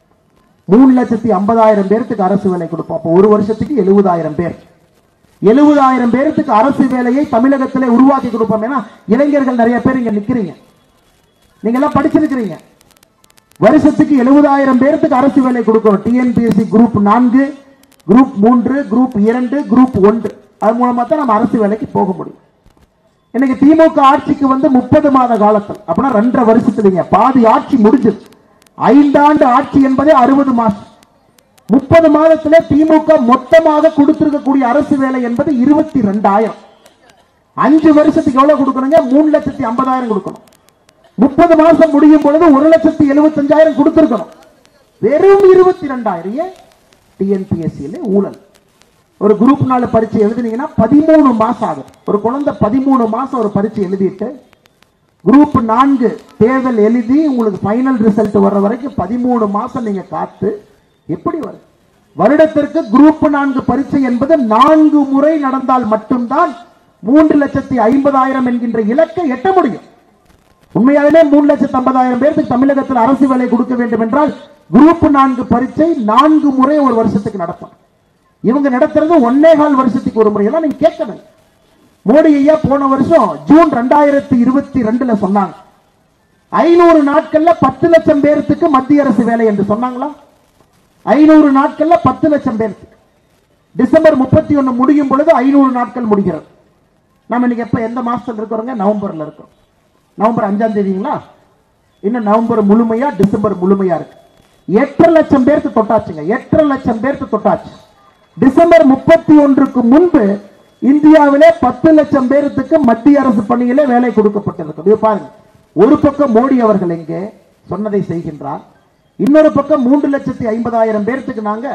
மூணு லட்சத்தி ஐம்பதாயிரம் பேர்த்துக்கு அரசு வேலை கொடுப்போம் அப்போ ஒரு வருஷத்துக்கு எழுபதாயிரம் பேர் எழுபதாயிரம் பேர்த்துக்கு அரசு வேலையை தமிழகத்திலே உருவாக்கி கொடுப்போம் ஏன்னா இளைஞர்கள் நிறைய பேர் இங்க நிக்கிறீங்க நீங்க எல்லாம் படிச்சிருக்கிறீங்க வருஷத்துக்கு எழுபதாயிரம் பேர்த்துக்கு அரசு வேலை கொடுக்கணும் டிஎன்பிஎஸ்சி குரூப் நான்கு குரூப் மூன்று குரூப் இரண்டு குரூப் ஒன்று அது மூலமா தான் நம்ம அரசு வேலைக்கு போக முடியும் இன்னைக்கு திமுக ஆட்சிக்கு வந்து முப்பது மாத காலத்தில் அப்படின்னா ரெண்டரை வருஷத்துலங்க பாதி ஆட்சி முடிஞ்சது ஐந்தாண்டு ஆட்சி என்பதே அறுபது மாசம் முப்பது மாதத்துல திமுக மொத்தமாக கொடுத்திருக்கக்கூடிய அரசு வேலை என்பது இருபத்தி ரெண்டாயிரம் அஞ்சு வருஷத்துக்கு எவ்வளவு கொடுக்கணுங்க மூணு லட்சத்தி ஐம்பதாயிரம் கொடுக்கணும் முப்பது மாசம் முடியும் பொழுது ஒரு லட்சத்தி எழுபத்தஞ்சாயிரம் கொடுத்திருக்கணும் வெறும் இருபத்தி ரெண்டாயிரம் ஏன் டிஎன்பிஎஸ்சியில ஊழல் ஒரு குரூப் நாலு பரீட்சை எழுதுனீங்கன்னா பதிமூணு மாசம் ஆகும் ஒரு குழந்தை பதிமூணு மாசம் ஒரு பரீட்சை எழுதிட்டு குரூப் நான்கு தேர்தல் எழுதி உங்களுக்கு ஃபைனல் ரிசல்ட் வர்ற வரைக்கும் பதிமூணு மாசம் நீங்க காத்து எப்படி வரும் வருடத்திற்கு குரூப் நான்கு பரீட்சை என்பது நான்கு முறை நடந்தால் மட்டும்தான் மூன்று லட்சத்தி ஐம்பதாயிரம் என்கின்ற இலக்கை எட்ட முடியும் உண்மையாகவே மூணு லட்சத்தி ஐம்பதாயிரம் பேருக்கு தமிழகத்தில் அரசு வேலை கொடுக்க வேண்டும் என்றால் குரூப் நான்கு பரீட்சை நான்கு முறை ஒரு வருஷத்துக்கு நடத்தும் இவங்க நடத்துறது ஒன்னே கால் வருஷத்துக்கு ஒரு முறை எல்லாம் நீங்க கேட்கணும் மோடி ஐயா போன வருஷம் ஜூன் ரெண்டாயிரத்தி இருபத்தி ரெண்டுல சொன்னாங்க ஐநூறு நாட்கள்ல பத்து லட்சம் பேருக்கு மத்திய அரசு வேலை என்று சொன்னாங்களா ஐநூறு நாட்கள்ல பத்து லட்சம் பேருக்கு டிசம்பர் முப்பத்தி ஒன்னு முடியும் பொழுது ஐநூறு நாட்கள் முடிகிறது நம்ம இன்னைக்கு எப்ப எந்த மாசத்துல இருக்கிறோங்க நவம்பர்ல இருக்கோம் நவம்பர் அஞ்சாம் தேதிங்களா இன்னும் நவம்பர் முழுமையா டிசம்பர் முழுமையா இருக்கு எட்டரை லட்சம் பேருக்கு தொட்டாச்சுங்க எட்டரை லட்சம் பேருக்கு தொட்டாச்சு டிசம்பர் முப்பத்தி ஒன்றுக்கு முன்பு இந்தியாவிலே பத்து லட்சம் பேருக்கு மத்திய அரசு பணியிலே வேலை கொடுக்கப்பட்டிருக்கு இது பாருங்க ஒரு பக்கம் மோடி அவர்கள் எங்கே சொன்னதை செய்கின்றார் இன்னொரு பக்கம் மூன்று லட்சத்தி ஐம்பதாயிரம் பேர்த்துக்கு நாங்க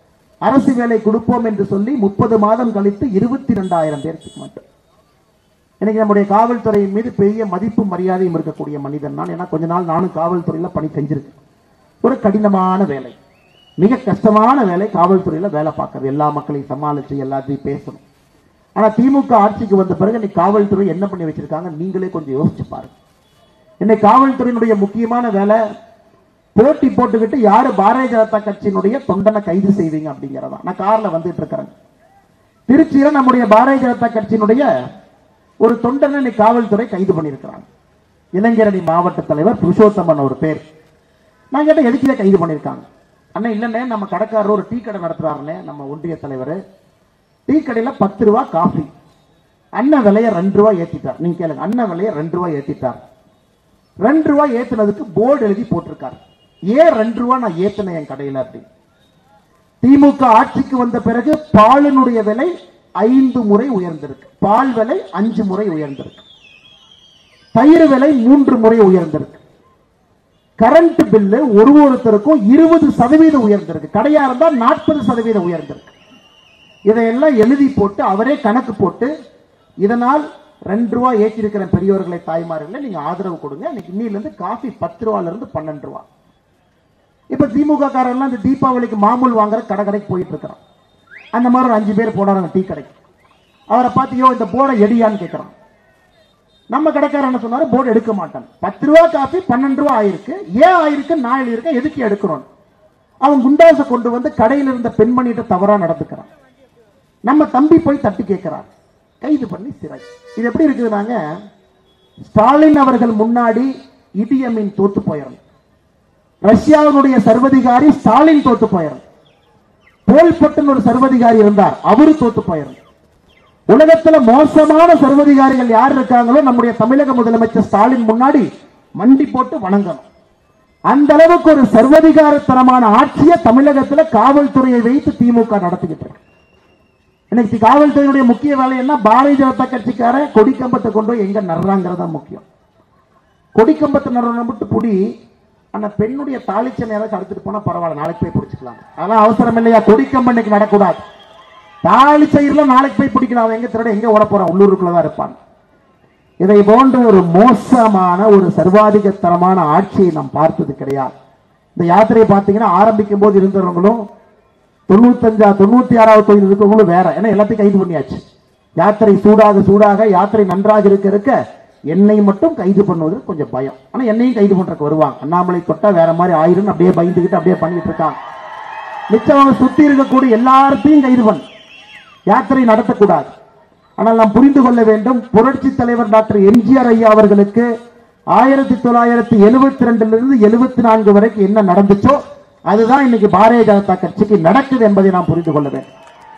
அரசு வேலை கொடுப்போம் என்று சொல்லி முப்பது மாதம் கழித்து இருபத்தி ரெண்டாயிரம் பேர்த்துக்கு மட்டும் இன்னைக்கு நம்முடைய காவல்துறையின் மீது பெரிய மதிப்பும் மரியாதையும் இருக்கக்கூடிய மனிதன் நான் ஏன்னா கொஞ்ச நாள் நானும் காவல்துறையில பணி செஞ்சிருக்கேன் ஒரு கடினமான வேலை மிக கஷ்டமான வேலை காவல்துறையில வேலை பார்க்கறது எல்லா மக்களையும் சமாளிச்சு எல்லாத்தையும் பேசணும் ஆனா திமுக ஆட்சிக்கு வந்த பிறகு இன்னைக்கு காவல்துறை என்ன பண்ணி வச்சிருக்காங்க நீங்களே கொஞ்சம் யோசிச்சு பாருங்க இன்னைக்கு காவல்துறையினுடைய முக்கியமான வேலை போட்டி போட்டுக்கிட்டு யாரு பாரதிய ஜனதா கட்சியினுடைய தொண்டனை கைது செய்வீங்க அப்படிங்கிறதா நான் கார்ல வந்துட்டு இருக்கிறேன் திருச்சியில நம்முடைய பாரதிய ஜனதா கட்சியினுடைய ஒரு தொண்டனை இன்னைக்கு காவல்துறை கைது பண்ணியிருக்கிறாங்க இளைஞரணி மாவட்ட தலைவர் புருஷோத்தமன் ஒரு பேர் நான் கேட்ட எதுக்கு இதை கைது பண்ணியிருக்காங்க அண்ணா இல்லைண்ணே நம்ம கடைக்காரர் ஒரு டீ கடை நடத்துறாருண்ணே நம்ம ஒன்றிய தலைவர் டீ கடையில் பத்து ரூபா காஃபி அண்ணன் விலையை ரெண்டு ரூபாய் ஏத்திட்டார் நீங்க கேளுங்க அண்ணன் விலையை ரெண்டு ரூபாய் ஏத்திட்டார் ரெண்டு ரூபாய் ஏத்துனதுக்கு போர்டு எழுதி போட்டிருக்காரு ஏன் ரெண்டு ரூபாய் நான் ஏத்தினேன் என் கடையில அப்படி திமுக ஆட்சிக்கு வந்த பிறகு பாலினுடைய விலை ஐந்து முறை உயர்ந்திருக்கு பால் விலை அஞ்சு முறை உயர்ந்திருக்கு தயிர் விலை மூன்று முறை உயர்ந்திருக்கு கரண்ட் பில்லு ஒரு ஒருத்தருக்கும் இருபது சதவீதம் உயர்ந்திருக்கு கடையா இருந்தா நாற்பது சதவீதம் உயர்ந்திருக்கு இதையெல்லாம் எழுதி போட்டு அவரே கணக்கு போட்டு இதனால் ரெண்டு ரூபா ஏற்றிருக்கிற பெரியவர்களை தாய்மார்களை நீங்க ஆதரவு கொடுங்க இன்னைக்கு இன்னில இருந்து காஃபி பத்து ரூபால இருந்து பன்னெண்டு ரூபா இப்ப திமுக காரர்லாம் இந்த தீபாவளிக்கு மாமூல் வாங்குற கடை கடைக்கு போயிட்டு இருக்கிறான் அந்த மாதிரி ஒரு அஞ்சு பேர் போனாங்க டீ கடைக்கு அவரை பார்த்தியோ இந்த போர்டை எடியான்னு கேட்கிறான் நம்ம கடைக்காரர் என்ன சொன்னாரு போர்டு எடுக்க மாட்டான் பத்து ரூபா காப்பி பன்னெண்டு ரூபா ஆயிருக்கு ஏன் ஆயிருக்கு நான் எழுதியிருக்கேன் எதுக்கு எடுக்கிறோம் அவன் குண்டாசை கொண்டு வந்து கடையில் இருந்த பெண்மணிகிட்ட தவறா நடந்துக்கிறான் நம்ம தம்பி போய் தட்டி கேட்கிறார் கைது பண்ணி சிறை இது எப்படி இருக்குதுனாங்க ஸ்டாலின் அவர்கள் முன்னாடி இடியமின் தோத்து போயிடணும் ரஷ்யாவினுடைய சர்வதிகாரி ஸ்டாலின் தோத்து போயிடணும் போல்பட்டுன்னு ஒரு சர்வதிகாரி இருந்தார் அவரு தோத்து போயிடணும் உலகத்துல மோசமான சர்வதிகாரிகள் யார் இருக்காங்களோ நம்முடைய தமிழக முதலமைச்சர் ஸ்டாலின் முன்னாடி மண்டி போட்டு வணங்கணும் அந்த அளவுக்கு ஒரு சர்வதிகாரத்தனமான ஆட்சியை தமிழகத்துல காவல்துறையை வைத்து திமுக நடத்திக்கிட்டு இருக்கு இன்னைக்கு காவல்துறையுடைய முக்கிய வேலை என்ன பாரதிய ஜனதா கட்சிக்கார கொடிக்கம்பத்தை கொண்டு போய் எங்க நடுறாங்கிறது தான் முக்கியம் கொடிக்கம்பத்தை நடுறவனை மட்டும் புடி அந்த பெண்ணுடைய தாளிச்சனை ஏதாவது அடுத்துட்டு போனா பரவாயில்ல நாளைக்கு போய் பிடிச்சிக்கலாம் அதெல்லாம் அவசரம் இல்லையா கொடிக்கம்பம் இன்னைக்கு நடக்கூடாது தாலி சயிர்ல நாளைக்கு போய் பிடிக்கலாம் அவன் எங்க திருட எங்க ஓட போறான் உள்ளூருக்குள்ளதான் இருப்பான் இதை போன்ற ஒரு மோசமான ஒரு சர்வாதிகத்தனமான ஆட்சியை நாம் பார்த்தது கிடையாது இந்த யாத்திரையை பார்த்தீங்கன்னா ஆரம்பிக்கும் போது இருந்தவங்களும் தொண்ணூத்தஞ்சா தொண்ணூத்தி ஆறாவது தொகுதியில் இருக்கவங்களும் வேற ஏன்னா எல்லாத்தையும் கைது பண்ணியாச்சு யாத்திரை சூடாக சூடாக யாத்திரை நன்றாக இருக்க இருக்க என்னை மட்டும் கைது பண்ணுவது கொஞ்சம் பயம் ஆனா என்னையும் கைது பண்றதுக்கு வருவாங்க அண்ணாமலை தொட்டா வேற மாதிரி ஆயிரும் அப்படியே பயந்துகிட்டு அப்படியே பண்ணிட்டு இருக்காங்க மிச்சம் அவங்க சுத்தி இருக்கக்கூடிய எல்லாத்தையும் கைது பண்ணு யாத்திரை நடத்தக்கூடாது ஆனால் நாம் புரிந்து கொள்ள வேண்டும் புரட்சி தலைவர் டாக்டர் எம்ஜிஆர் ஐயா அவர்களுக்கு ஆயிரத்தி தொள்ளாயிரத்தி எழுபத்தி ரெண்டுல இருந்து எழுபத்தி நான்கு வரைக்கும் என்ன நடந்துச்சோ அதுதான் இன்னைக்கு பாரதிய ஜனதா கட்சிக்கு நடக்குது என்பதை நாம் புரிந்து கொள்ள வேண்டும்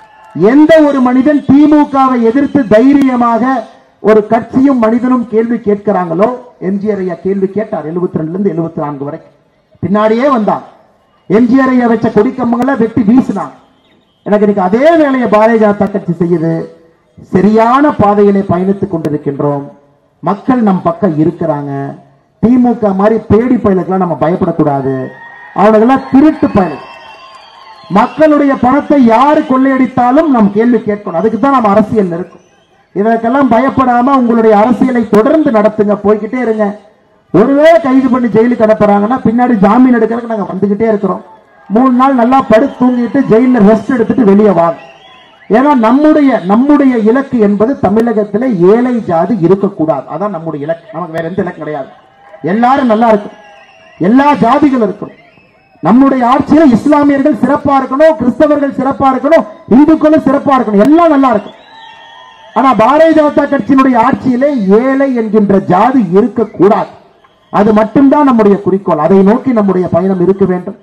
எந்த ஒரு மனிதன் திமுகவை எதிர்த்து தைரியமாக ஒரு கட்சியும் மனிதனும் கேள்வி கேட்கிறாங்களோ எம்ஜிஆர் ஐயா கேள்வி கேட்டார் எழுபத்தி ரெண்டுல இருந்து எழுபத்தி நான்கு வரைக்கும் பின்னாடியே வந்தான் எம்ஜிஆர் ஐயா வச்ச கொடிக்கம்பங்களை வெட்டி வீசினான் எனக்கு இன்னைக்கு அதே வேலையை பாரதிய ஜனதா கட்சி செய்யுது சரியான பாதையிலே பயணித்துக் கொண்டிருக்கின்றோம் மக்கள் நம் பக்கம் இருக்கிறாங்க திமுக மாதிரி பேடி பயலுக்கெல்லாம் நம்ம பயப்படக்கூடாது அவனுக்கெல்லாம் திருட்டு பயல் மக்களுடைய பணத்தை யாரு கொள்ளையடித்தாலும் நாம் கேள்வி கேட்கணும் அதுக்கு தான் நம்ம அரசியல் இருக்கும் இதற்கெல்லாம் பயப்படாம உங்களுடைய அரசியலை தொடர்ந்து நடத்துங்க போய்கிட்டே இருங்க ஒருவேளை கைது பண்ணி ஜெயிலுக்கு அனுப்புறாங்கன்னா பின்னாடி ஜாமீன் எடுக்கிறதுக்கு நாங்க வந்துகிட்டே இருக்கிறோம் மூணு நாள் நல்லா படுத்து தூங்கிட்டு ஜெயில ரெஸ்ட் எடுத்துட்டு வெளியே வாங்க ஏன்னா நம்முடைய நம்முடைய இலக்கு என்பது தமிழகத்துல ஏழை ஜாதி இருக்கக்கூடாது அதான் நம்முடைய இலக்கு நமக்கு வேற எந்த இலக்கு கிடையாது எல்லாரும் நல்லா இருக்கும் எல்லா ஜாதிகள் இருக்கணும் நம்முடைய ஆட்சியில இஸ்லாமியர்கள் சிறப்பா இருக்கணும் கிறிஸ்தவர்கள் சிறப்பா இருக்கணும் இந்துக்களும் சிறப்பா இருக்கணும் எல்லாம் நல்லா இருக்கும் ஆனா பாரதிய ஜனதா கட்சியினுடைய ஆட்சியிலே ஏழை என்கின்ற ஜாதி இருக்கக்கூடாது அது மட்டும்தான் நம்முடைய குறிக்கோள் அதை நோக்கி நம்முடைய பயணம் இருக்க வேண்டும்